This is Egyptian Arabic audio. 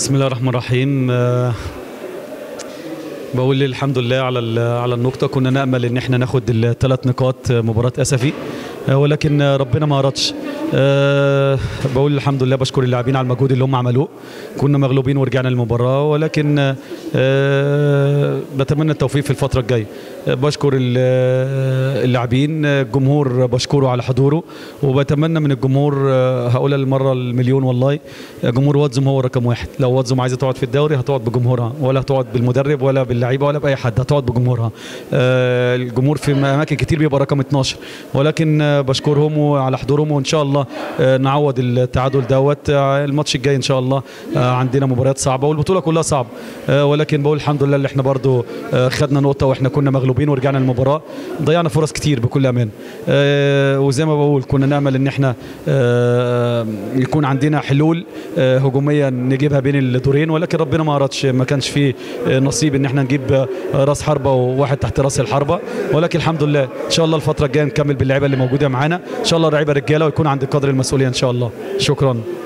بسم الله الرحمن الرحيم آه، بقول الحمد لله على ال- على النقطة كنا نأمل إن احنا ناخد الثلاث نقاط آه، مباراة أسفي آه، ولكن آه، ربنا ما أردش آه، بقول الحمد لله بشكر اللاعبين على المجهود اللي هم عملوه كنا مغلوبين ورجعنا للمباراة ولكن آه، بتمنى التوفيق في الفترة الجاية آه، بشكر ال- آه، اللاعبين آه، الجمهور بشكره على حضوره وبتمنى من الجمهور آه، هقولها المرة المليون والله آه، جمهور واتزم هو رقم واحد لو واتزم عايزة تقعد في الدوري هتقعد بجمهورها ولا هتقعد بالمدرب ولا باللعيبة ولا بأي حد هتقعد بجمهورها آه، الجمهور في أماكن كتير بيبقى رقم 12 ولكن آه، بشكرهم على حضورهم وإن شاء الله آه، نعوض التعادل دوت آه، الماتش الجاي إن شاء الله آه، عندنا مباريات صعبة والبطولة كلها صعبة آه، ولكن بقول الحمد لله اللي احنا برضو آه، خدنا نقطة واحنا كنا مغلوبين ورجعنا المباراة ضيعنا فرص كتير بكل أمان آه، وزي ما بقول كنا نأمل إن احنا آه، يكون عندنا حلول آه، هجومية نجيبها بين الدورين ولكن ربنا ما أردش ما كانش فيه آه، نصيب إن احنا نجيب آه، راس حربة وواحد تحت راس الحربة ولكن الحمد لله إن شاء الله الفترة الجاية نكمل باللعيبة اللي موجودة معانا إن شاء الله اللعيبة رجالة ويكون عند قدر المسؤولية إن شاء الله شكرا